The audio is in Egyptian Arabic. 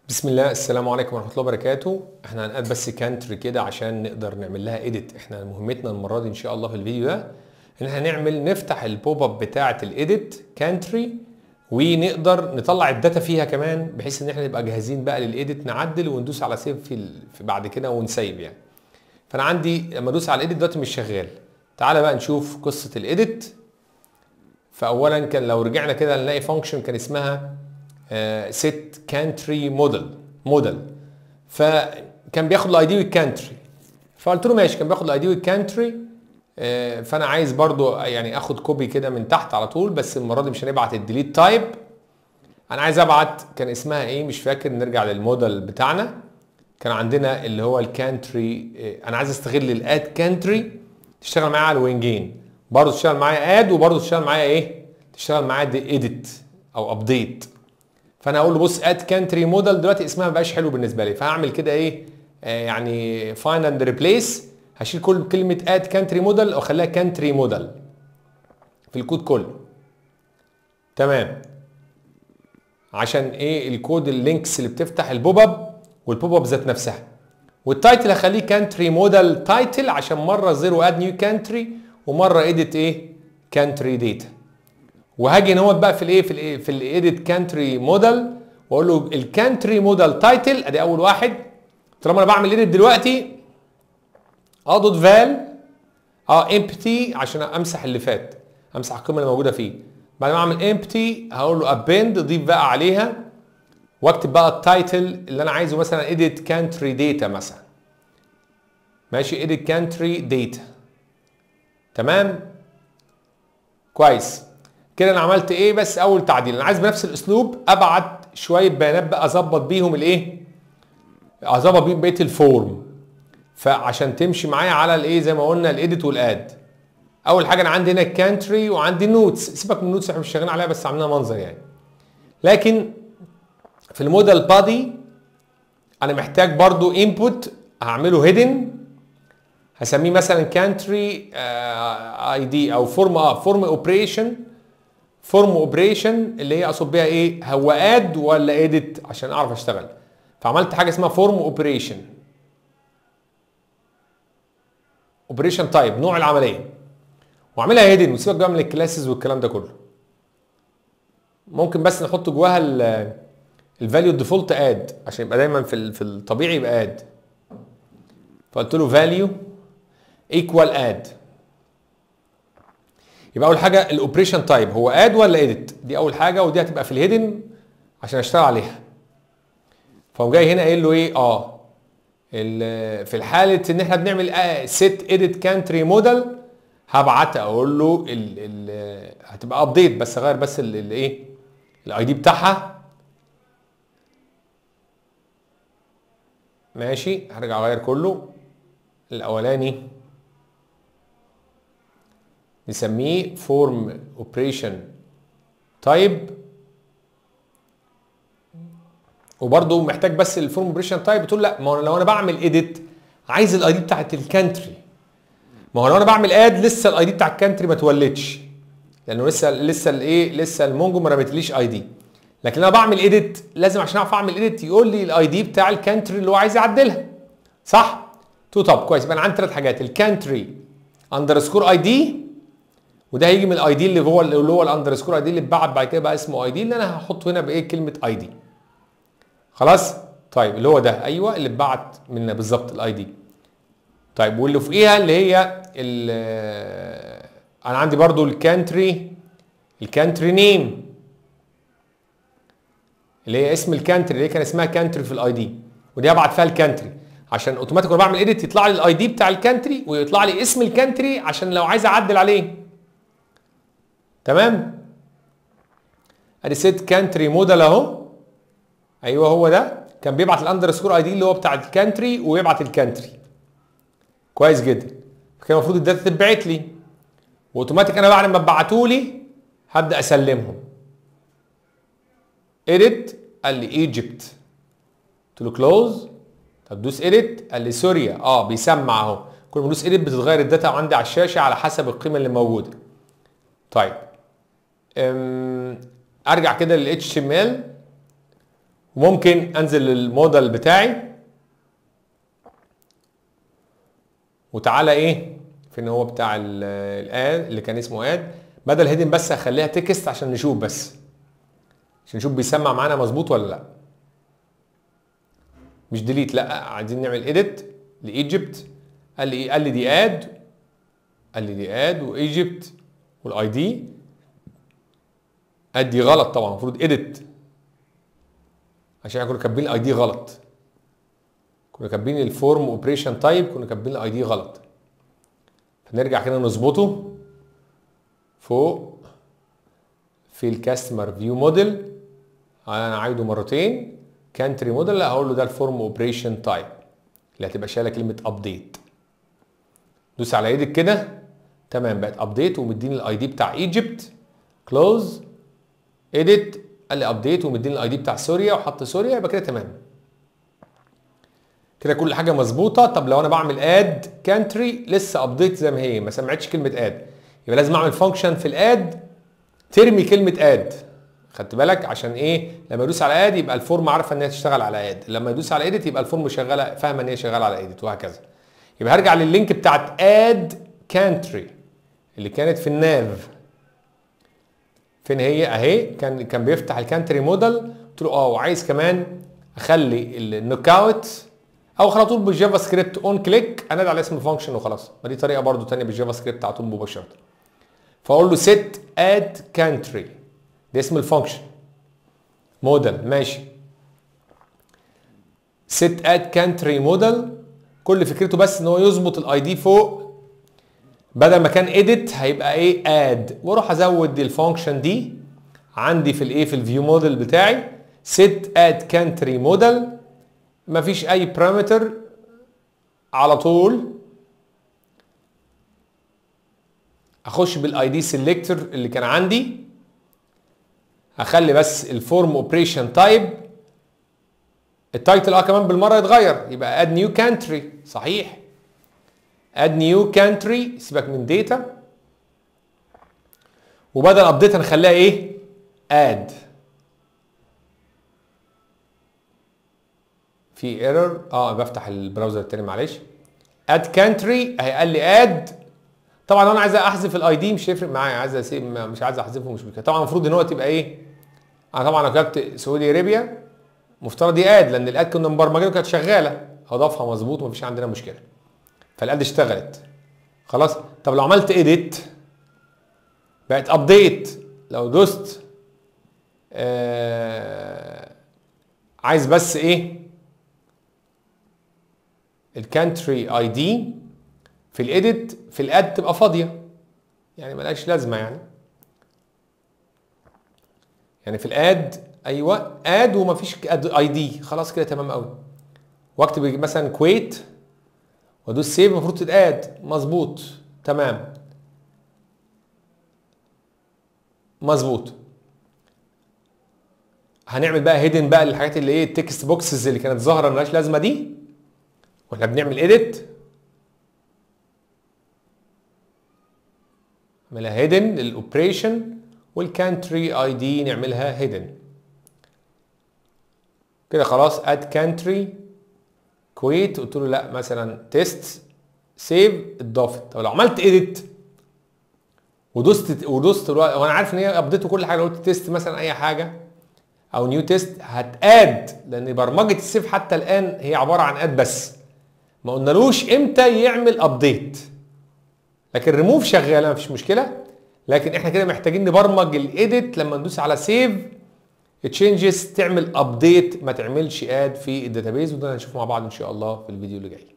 بسم الله السلام عليكم ورحمه الله وبركاته احنا هنقاد بس كانتري كده عشان نقدر نعمل لها ايديت احنا مهمتنا المره دي ان شاء الله في الفيديو ده ان احنا هنعمل نفتح البوب اب بتاعه الايديت كانتري ونقدر نطلع الداتا فيها كمان بحيث ان احنا نبقى جاهزين بقى للايديت نعدل وندوس على سيف في, ال... في بعد كده ونسيب يعني فانا عندي لما ادوس على الايديت دلوقتي مش شغال تعالى بقى نشوف قصه الايديت فاولا كان لو رجعنا كده نلاقي فانكشن كان اسمها سيت كانتري موديل موديل فكان بياخد الاي دي والكانتري فقلت له ماشي كان بياخد الاي دي والكانتري فانا عايز برضو يعني اخد كوبي كده من تحت على طول بس المره دي مش هنبعت الديليت تايب انا عايز ابعت كان اسمها ايه مش فاكر نرجع للموديل بتاعنا كان عندنا اللي هو الكانتري انا عايز استغل الاد كانتري تشتغل معايا على الوينجين برضه تشتغل معايا اد وبرضه تشتغل معايا ايه تشتغل معايا ايديت او ابديت فانا اقول له بص اد كانتري موديل دلوقتي اسمها ما بقاش حلو بالنسبه لي فهعمل كده ايه آه يعني فاين اند ريبليس هشيل كل كلمه اد كانتري موديل واخليها كانتري موديل في الكود كله تمام عشان ايه الكود اللينكس اللي بتفتح البوب اب والبوب اب ذات نفسها والتايتل هخليه كانتري موديل تايتل عشان مره زيرو اد نيو كانتري ومره ايديت ايه كانتري داتا وهاجي هنا بقى في الايه في الايه في الايديت كانتري موديل واقول له الكانتري موديل تايتل ادي اول واحد طالما انا بعمل ايديت دلوقتي اه دوت فال اه امبتي عشان امسح اللي فات امسح القيمه اللي موجوده فيه بعد ما اعمل امبتي هقول له ابند ضيف بقى عليها واكتب بقى التايتل اللي انا عايزه مثلا ايديت كانتري داتا مثلا ماشي ايديت كانتري داتا تمام كويس كده انا عملت ايه بس اول تعديل انا عايز بنفس الاسلوب ابعت شويه بيانات بقى اظبط بيهم الايه اظبط بيهم بقيه الفورم فعشان تمشي معايا على الايه زي ما قلنا الايديت والاد اول حاجه انا عندي هنا الكانتري وعندي النوتس سيبك من النوتس احنا مش شغالين عليها بس عاملينها منظر يعني لكن في الموديل بادي انا محتاج برضو انبوت هعمله هيدن هسميه مثلا كانتري اي دي او فورم اه فورم اوبريشن فورم اوبريشن اللي هي اقصد بيها ايه هو اد ولا ايديت عشان اعرف اشتغل فعملت حاجه اسمها فورم اوبريشن اوبريشن تايب نوع العمليه واعملها هيدن وسيبك بقى من الكلاسز والكلام ده كله ممكن بس نحط جواها الفاليو ديفولت اد عشان يبقى دايما في في الطبيعي يبقى اد فقلت له فاليو ايكوال اد يبقى اول حاجه الاوبريشن تايب هو اد ولا اديت دي اول حاجه ودي هتبقى في الهيدن عشان اشتغل عليها فهو جاي هنا قايل له ايه اه في الحاله ان احنا بنعمل سيت اديت كانتري موديل هبعت اقول له ال ال هتبقى ابديت بس اغير بس الايه الاي دي بتاعها ماشي هرجع اغير كله الاولاني نسميه فورم اوبريشن تايب وبرده محتاج بس الفورم اوبريشن تايب بتقول لا ما هو لو انا بعمل ايديت عايز الاي دي بتاعت الكانتري ما هو لو انا بعمل اد لسه الاي دي بتاع الكانتري ما اتولدش لانه لسه لسه الايه لسه المونجو ما رمتليش اي دي لكن انا بعمل ايديت لازم عشان اعرف اعمل ايديت يقول لي الاي دي بتاع الكانتري اللي هو عايز يعدلها صح تو طب كويس يبقى انا عندي ثلاث حاجات الكانتري اندرسكور اي دي وده هيجي من الاي دي اللي هو اللي هو الاندرسكور اي دي اللي اتبعت بعد كده بقى اسمه اي دي اللي انا هحطه هنا بايه كلمه اي دي خلاص طيب اللي هو ده ايوه اللي اتبعت من بالظبط الاي دي طيب واللي فوقيها اللي هي انا عندي برضو الكانتري الكانتري نيم اللي هي اسم الكانتري اللي كان اسمها كانتري في الاي دي ودي هبعت فيها الكانتري عشان اوتوماتيك وانا بعمل ايديت يطلع لي الاي دي بتاع الكانتري ويطلع لي اسم الكانتري عشان لو عايز اعدل عليه تمام ادي سيت كانتري موديل اهو ايوه هو ده كان بيبعت الاندرسكور اي دي اللي هو بتاع الكانتري ويبعت الكانتري كويس جدا كان المفروض الداتا تتبعت لي واوتوماتيك انا بعد ما اتبعتوا لي هبدا اسلمهم اديت قال لي ايجيبت قلت له كلوز طب دوس اديت قال لي سوريا اه بيسمع اهو كل ما ادوس اديت بتتغير الداتا عندي على الشاشه على حسب القيمه اللي موجوده طيب ارجع كده لل HTML وممكن انزل للموديل بتاعي وتعالى ايه فين هو بتاع الاد اللي كان اسمه اد بدل هيدن بس هخليها تكست عشان نشوف بس عشان نشوف بيسمع معانا مظبوط ولا لا مش ديليت لا عايزين نعمل اديت لايجيبت قال لي ايه قال لي دي اد قال لي دي اد وايجيبت والاي دي اد دي غلط طبعا المفروض اديت عشان احنا كنا كاتبين الاي دي غلط كنا كاتبين الفورم اوبريشن تايب كنا كاتبين الاي دي غلط فنرجع كده نظبطه فوق في الكاستمر فيو موديل انا عايده مرتين كانتري موديل لا هقول له ده الفورم اوبريشن تايب اللي هتبقى شايله كلمه ابديت دوس على ايدك كده تمام بقت ابديت ومديني الاي دي بتاع ايجيبت كلوز اديت قال لي ابديت ومديني الاي دي بتاع سوريا وحط سوريا يبقى كده تمام كده كل حاجه مظبوطه طب لو انا بعمل اد كانتري لسه ابديت زي ما هي ما سمعتش كلمه اد يبقى لازم اعمل فانكشن في الاد ترمي كلمه اد خدت بالك عشان ايه لما يدوس على اد يبقى الفورم عارفه ان هي تشتغل على اد لما يدوس على اديت يبقى الفورم شغاله فاهمه ان هي شغاله على اديت وهكذا يبقى هرجع لللينك بتاعت اد كانتري اللي كانت في الناف فين هي اهي كان كان بيفتح الكانتري موديل قلت له اه وعايز كمان اخلي النوك اوت او على طول بالجافا سكريبت اون كليك انادي على اسم الفانكشن وخلاص ما دي طريقه برضو ثانيه بالجافا سكريبت على طول مباشره فاقول له set add country ده اسم الفانكشن موديل ماشي set add country موديل كل فكرته بس ان هو يظبط الاي دي فوق بدل ما كان edit هيبقى ايه add واروح ازود الفانكشن دي عندي في الايه في الفيو موديل بتاعي set add country موديل مفيش اي بارامتر على طول اخش بالاي دي سيلكتور اللي كان عندي اخلي بس الفورم اوبريشن تايب التايتل اه كمان بالمره يتغير يبقى اد نيو كانتري صحيح اد نيو كانتري سيبك من داتا وبدل ابديت هنخليها ايه اد في ايرور اه بفتح البراوزر التاني معلش اد كانتري اهي قال لي اد طبعا لو انا عايز احذف الاي دي مش هيفرق معايا عايز اسيب مش عايز احذفه مش مشكله طبعا المفروض ان هو تبقى ايه انا طبعا كتبت سعودي ارابيا مفترض دي اد لان الاد كنا مبرمجينها كانت شغاله اضافها مظبوط مفيش عندنا مشكله فالاد اشتغلت خلاص طب لو عملت اديت بقت ابديت لو دوست آه عايز بس ايه الكانتري اي دي في الايديت في الاد تبقى فاضيه يعني ملهاش لازمه يعني يعني في الاد ايوه اد ومفيش اي دي خلاص كده تمام قوي واكتب مثلا كويت وادوس سيف المفروض تتاد مظبوط تمام مظبوط هنعمل بقى هيدن بقى للحاجات اللي ايه التكست بوكسز اللي كانت ظاهره ملهاش لازمه دي واحنا بنعمل اديت نعملها هيدن للاوبريشن والكانتري اي دي نعملها هيدن كده خلاص اد كانتري كويت قلت له لا مثلا تيست سيف اتضافت طب لو عملت اديت ودوست ودوست وانا عارف ان هي ابديت وكل حاجه لو قلت تيست مثلا اي حاجه او نيو تيست هتاد لان برمجه السيف حتى الان هي عباره عن اد بس ما قلنالوش امتى يعمل ابديت لكن ريموف شغاله مفيش مشكله لكن احنا كده محتاجين نبرمج الايديت لما ندوس على سيف تشينجز تعمل ابديت ما تعملش اد في الداتابيز وده هنشوفه مع بعض ان شاء الله في الفيديو اللي جاي